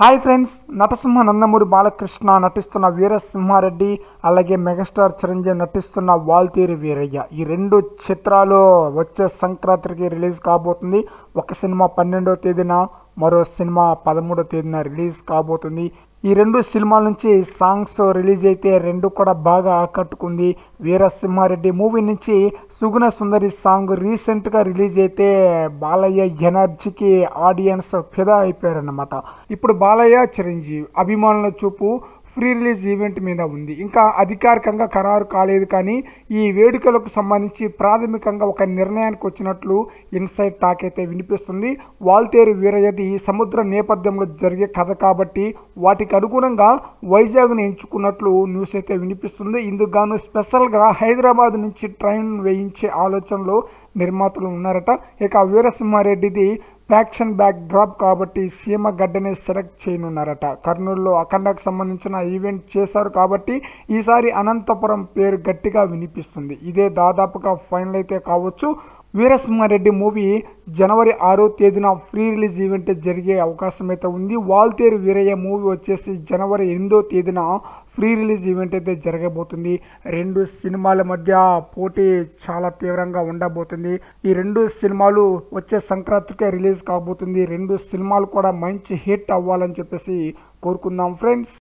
hi friends నటసింహ నందమూరి బాలకృష్ణ నటిస్తున్న వీరసింహారెడ్డి అలాగే మెగాస్టార్ చిరంజీవి నటిస్తున్న వాల్తీరి వీరయ్య ఈ రెండు చిత్రాలు వచ్చే సంక్రాంతికి రిలీజ్ కాబోతుంది ఒక సినిమా పన్నెండో తేదీన మరో సినిమా పదమూడో తేదీన రిలీజ్ కాబోతుంది ఈ రెండు సినిమాల నుంచి సాంగ్స్ రిలీజ్ అయితే రెండు కూడా బాగా ఆకట్టుకుంది వీరసింహారెడ్డి మూవీ నుంచి సుగుణ సుందరి సాంగ్ రీసెంట్గా రిలీజ్ అయితే బాలయ్య ఎనర్జీకి ఆడియన్స్ ఫిదా అయిపోయారన్నమాట ఇప్పుడు బాలయ్య చిరంజీవి అభిమానుల చూపు ఫ్రీ రిలీజ్ ఈవెంట్ మీద ఉంది ఇంకా అధికారికంగా ఖరారు కాలేదు కానీ ఈ వేడుకలకు సంబంధించి ప్రాథమికంగా ఒక నిర్ణయానికి వచ్చినట్లు ఇన్సైడ్ టాక్ అయితే వినిపిస్తుంది వాల్తేరు వీరయ్యది సముద్ర నేపథ్యంలో జరిగే కథ కాబట్టి వాటికి అనుగుణంగా వైజాగ్ను ఎంచుకున్నట్లు న్యూస్ అయితే వినిపిస్తుంది ఇందుకు గాను స్పెషల్గా హైదరాబాద్ నుంచి ట్రైన్ వేయించే ఆలోచనలో నిర్మాతలు ఉన్నారట ఇక వీరసింహారెడ్డిది ఫ్యాక్షన్ బ్యాక్ డ్రాప్ కాబట్టి సీమ గడ్డనే సెలెక్ట్ చేయనున్నారట కర్నూలులో అఖండకు సంబంధించిన ఈవెంట్ చేశారు కాబట్టి ఈసారి అనంతపురం పేరు గట్టిగా వినిపిస్తుంది ఇదే దాదాపుగా ఫైనల్ అయితే కావచ్చు వీరసింహారెడ్డి మూవీ జనవరి ఆరో తేదీన ఫ్రీ రిలీజ్ ఈవెంట్ జరిగే అవకాశం అయితే ఉంది వాల్తేరు వీరయ్య మూవీ వచ్చేసి జనవరి ఎనిమిదో తేదీన ఫ్రీ రిలీజ్ ఈవెంట్ అయితే జరగబోతుంది రెండు సినిమాల మధ్య పోటీ చాలా తీవ్రంగా ఉండబోతుంది ఈ రెండు సినిమాలు వచ్చే సంక్రాంతికే రిలీజ్ కాబోతుంది రెండు సినిమాలు కూడా మంచి హిట్ అవ్వాలని చెప్పేసి కోరుకుందాం ఫ్రెండ్స్